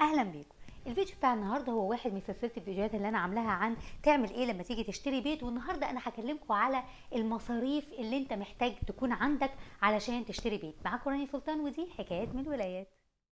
اهلا بيكم الفيديو بتاع النهارده هو واحد من سلسله الفيديوهات اللي انا عاملاها عن تعمل ايه لما تيجي تشتري بيت والنهارده انا هكلمكم على المصاريف اللي انت محتاج تكون عندك علشان تشتري بيت معاكم راني سلطان ودي حكايات من الولايات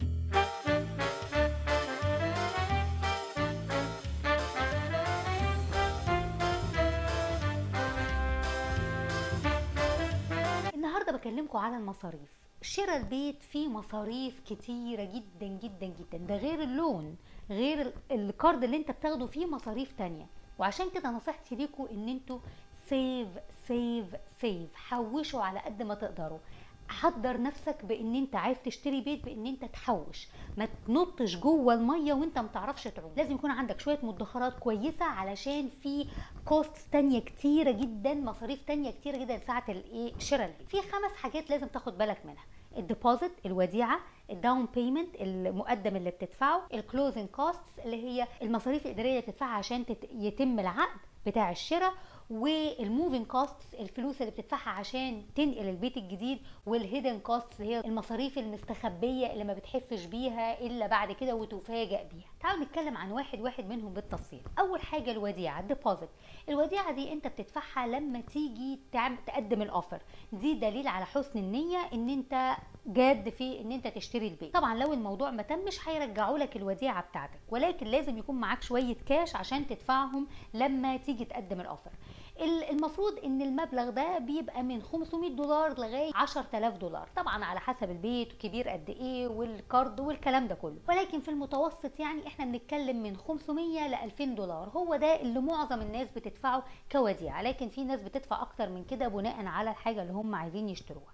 النهارده بكلمكم على المصاريف شراء البيت فيه مصاريف كتيره جدا جدا جدا ده غير اللون غير ال- الكارد اللي انت بتاخده فيه مصاريف تانية وعشان كده نصيحتي ليكم ان انتوا سيف سيف سيف حوشوا على قد ما تقدروا حضر نفسك بان انت عايز تشتري بيت بان انت تحوش ما تنطش جوه الميه وانت ما تعرفش تعوم لازم يكون عندك شويه مدخرات كويسه علشان في كوست تانية كتيره جدا مصاريف تانية كتيره جدا ساعه الايه شراء البيت في خمس حاجات لازم تاخد بالك منها الديبوزيت الوديعه الداون بيمنت المقدم اللي بتدفعه الكلوزنج كوستس اللي هي المصاريف الاداريه اللي بتدفعها عشان تت- يتم العقد بتاع الشراء والموفينج كوستس الفلوس اللي بتدفعها عشان تنقل البيت الجديد والهيدن كوستس هي المصاريف المستخبيه اللي ما بتحسش بيها الا بعد كده وتفاجئ بيها تعالوا نتكلم عن واحد واحد منهم بالتفصيل اول حاجه الوديعه الديبوزيت الوديعه دي انت بتدفعها لما تيجي تعمل تقدم الاوفر دي دليل على حسن النيه ان انت جاد في ان انت تشتري البيت طبعا لو الموضوع ما تمش هيرجعوا لك الوديعه بتاعتك ولكن لازم يكون معاك شويه كاش عشان تدفعهم لما تيجي تقدم الاوفر ال- المفروض ان المبلغ ده بيبقى من 500 دولار لغايه 10000 دولار طبعا على حسب البيت كبير قد ايه والكارد والكلام ده كله ولكن في المتوسط يعني احنا بنتكلم من 500 ل 2000 دولار هو ده اللي معظم الناس بتدفعه كوديعه لكن في ناس بتدفع اكتر من كده بناء على الحاجه اللي هم عايزين يشتروها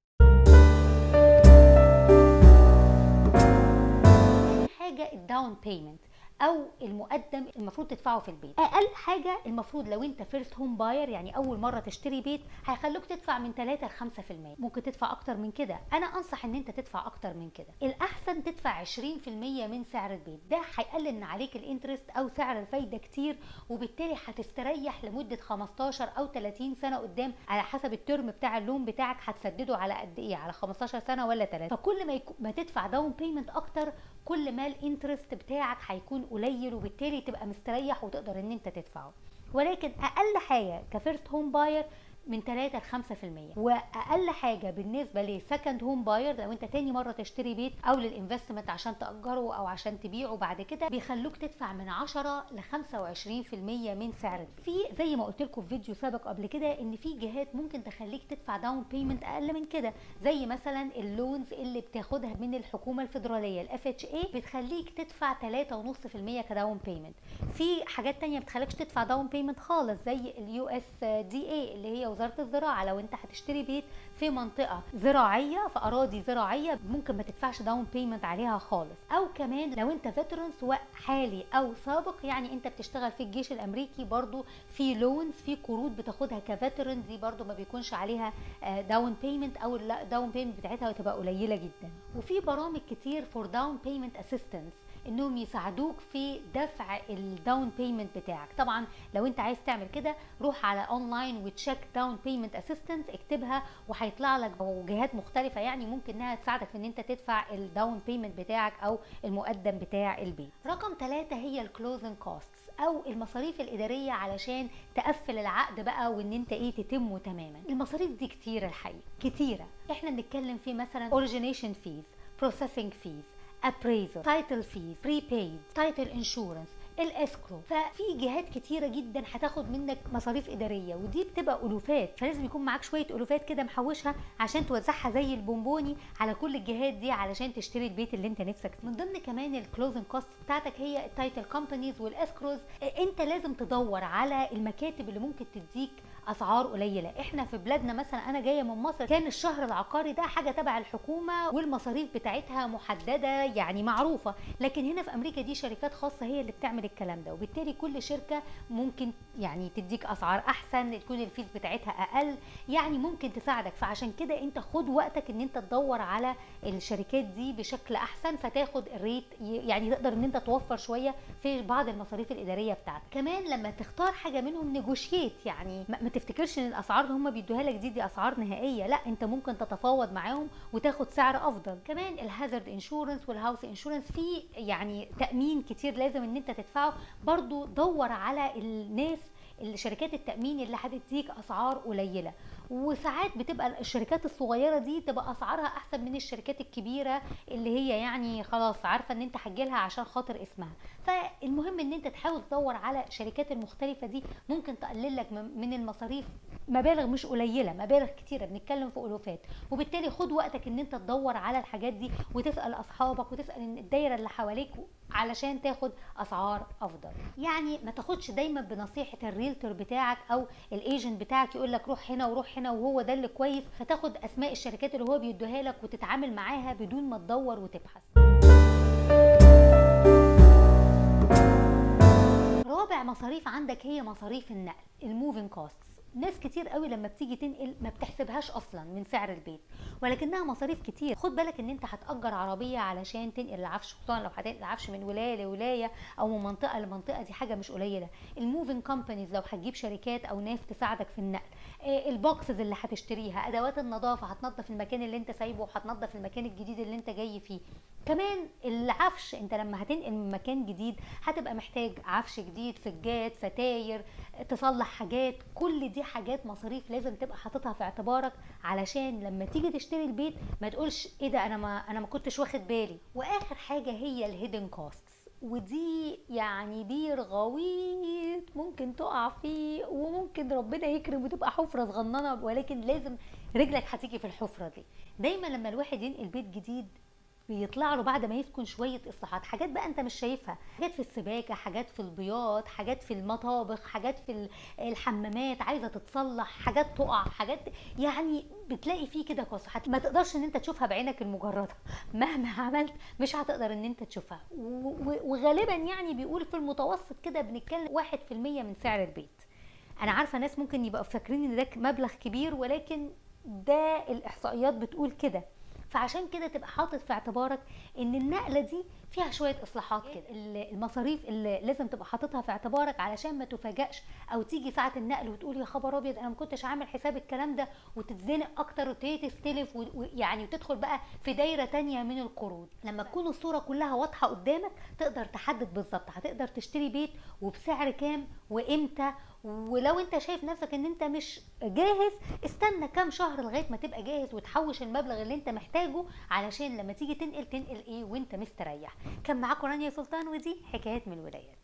حاجه الداون بيمنت او المقدم المفروض تدفعه في البيت اقل حاجه المفروض لو انت فيرست هوم باير يعني اول مره تشتري بيت هيخلوك تدفع من 3 ل 5% ممكن تدفع اكتر من كده انا انصح ان انت تدفع اكتر من كده الاحسن تدفع 20% من سعر البيت ده هيقلل من عليك الانترست او سعر الفايده كتير وبالتالي هتستريح لمده 15 او 30 سنه قدام على حسب الترم بتاع اللون بتاعك هتسدده على قد ايه على 15 سنه ولا 3 فكل ما يكون ما تدفع داون بيمنت اكتر كل ما الانترست بتاعك هيكون قليل وبالتالي تبقى مستريح وتقدر ان انت تدفعه ولكن اقل حاجه كفيرست هوم باير من 3 ل 5% واقل حاجه بالنسبه لسكند هوم باير لو انت تاني مره تشتري بيت او للانفستمنت عشان تاجره او عشان تبيعه بعد كده بيخلوك تدفع من 10 ل 25% من سعر البيت. في زي ما قلت لكم في فيديو سابق قبل كده ان في جهات ممكن تخليك تدفع داون بيمنت اقل من كده زي مثلا اللونز اللي بتاخدها من الحكومه الفيدراليه الاف اتش اي بتخليك تدفع 3.5% كداون بيمنت في حاجات تانية بتخليكش تدفع داون بيمنت خالص زي اليو اس دي اي اللي هي وزاره الزراعه لو انت هتشتري بيت في منطقه زراعيه في اراضي زراعيه ممكن ما تدفعش داون بيمنت عليها خالص او كمان لو انت فيترن سواء حالي او سابق يعني انت بتشتغل في الجيش الامريكي برضو في لونز في قروض بتاخدها كفيترن دي برضو ما بيكونش عليها داون بيمنت او الداون بيمنت بتاعتها بتبقى قليله جدا وفي برامج كتير فور داون بيمنت اسيستنس انهم يساعدوك في دفع الداون بيمنت بتاعك طبعا لو انت عايز تعمل كده روح على اونلاين وتشيك داون بيمنت اسيستنت اكتبها وهيطلع لك جهات مختلفه يعني ممكن انها تساعدك في ان انت تدفع الداون بيمنت بتاعك او المقدم بتاع البيت رقم ثلاثة هي الكلوزنج كوستس او المصاريف الاداريه علشان تقفل العقد بقى وان انت ايه تتمه تماما المصاريف دي كتيره الحقيقه كتيره احنا بنتكلم في مثلا اوريجينيشن فيز بروسيسنج فيز appraisal title fees prepaid title insurance الاسكرو ففي جهات كتيره جدا هتاخد منك مصاريف اداريه ودي بتبقى الوفات فلازم يكون معاك شويه الوفات كده محوشها عشان توزعها زي البونبوني على كل الجهات دي علشان تشتري البيت اللي انت نفسك فيه. من ضمن كمان الكلوزنج كوست بتاعتك هي التايتل كومبانيز والاسكروز انت لازم تدور على المكاتب اللي ممكن تديك اسعار قليله احنا في بلادنا مثلا انا جايه من مصر كان الشهر العقاري ده حاجه تبع الحكومه والمصاريف بتاعتها محدده يعني معروفه لكن هنا في امريكا دي شركات خاصه هي اللي بتعمل الكلام ده وبالتالي كل شركه ممكن يعني تديك اسعار احسن تكون الفيز بتاعتها اقل يعني ممكن تساعدك فعشان كده انت خد وقتك ان انت تدور على الشركات دي بشكل احسن فتاخد الريت يعني تقدر ان انت توفر شويه في بعض المصاريف الاداريه بتاعتك كمان لما تختار حاجه منهم نيجوشيت يعني ما تفتكرش ان الاسعار اللي هم بيدوها لك دي دي اسعار نهائيه لا انت ممكن تتفاوض معاهم وتاخد سعر افضل كمان الهازارد انشورنس والهاوس انشورنس في يعني تامين كتير لازم ان انت تدفعه برضو دور على الناس شركات التامين اللي هتديك اسعار قليله وساعات بتبقى الشركات الصغيره دي تبقى اسعارها احسن من الشركات الكبيره اللي هي يعني خلاص عارفه ان انت هتجيلها عشان خاطر اسمها فالمهم ان انت تحاول تدور على شركات المختلفه دي ممكن تقلل لك من المصاريف مبالغ مش قليله مبالغ كتيره بنتكلم في الوفات وبالتالي خد وقتك ان انت تدور على الحاجات دي وتسال اصحابك وتسال الدايره اللي حواليك علشان تاخد اسعار افضل يعني ما تاخدش دايما بنصيحه الريلتور بتاعك او الايجنت بتاعك يقول لك روح هنا وروح هنا وهو ده اللي كويس فتاخد اسماء الشركات اللي هو بيدوها لك وتتعامل معاها بدون ما تدور وتبحث رابع مصاريف عندك هي مصاريف النقل الموفينج كوستس ناس كتير قوي لما بتيجي تنقل ما بتحسبهاش اصلا من سعر البيت ولكنها مصاريف كتير خد بالك ان انت هتاجر عربيه علشان تنقل العفش خصوصا لو هتنقل العفش من ولايه لولايه او من منطقه لمنطقه دي حاجه مش قليله الموفينج كومبانيز لو هتجيب شركات او ناس تساعدك في النقل البوكسز اللي هتشتريها ادوات النظافه هتنظف المكان اللي انت سايبه وهتنظف المكان الجديد اللي انت جاي فيه كمان العفش انت لما هتنقل من مكان جديد هتبقى محتاج عفش جديد سجاد ستاير تصلح حاجات كل دي حاجات مصاريف لازم تبقى حاططها في اعتبارك علشان لما تيجي تشتري البيت ما تقولش ايه ده انا ما انا ما كنتش واخد بالي واخر حاجه هي الهيدن كوستس ودي يعني بير غويط ممكن تقع فيه وممكن ربنا يكرم وتبقى حفره صغننه ولكن لازم رجلك هتيجي في الحفره دي دايما لما الواحد ينقل بيت جديد بيطلع له بعد ما يسكن شويه اصلاحات حاجات بقى انت مش شايفها حاجات في السباكه حاجات في البياض حاجات في المطابخ حاجات في الحمامات عايزه تتصلح حاجات تقع حاجات يعني بتلاقي فيه كده قصحات ما تقدرش ان انت تشوفها بعينك المجرده مهما عملت مش هتقدر ان انت تشوفها وغالبا يعني بيقول في المتوسط كده بنتكلم واحد في المية من سعر البيت انا عارفه ناس ممكن يبقوا فاكرين ان ده مبلغ كبير ولكن ده الاحصائيات بتقول كده فعشان كده تبقى حاطط في اعتبارك ان النقله دي فيها شويه اصلاحات كده المصاريف اللي لازم تبقى حاططها في اعتبارك علشان ما تفاجئش او تيجي ساعه النقل وتقول يا خبر ابيض انا ما كنتش عامل حساب الكلام ده وتتزنق اكتر وتبتدي تستلف ويعني وتدخل بقى في دايره تانية من القروض لما تكون الصوره كلها واضحه قدامك تقدر تحدد بالظبط هتقدر تشتري بيت وبسعر كام وامتى ولو انت شايف نفسك ان انت مش جاهز استنى كام شهر لغايه ما تبقى جاهز وتحوش المبلغ اللي انت محتاجه علشان لما تيجي تنقل تنقل ايه وانت مستريح كان معاكم رانيا سلطان ودي حكايات من الولايات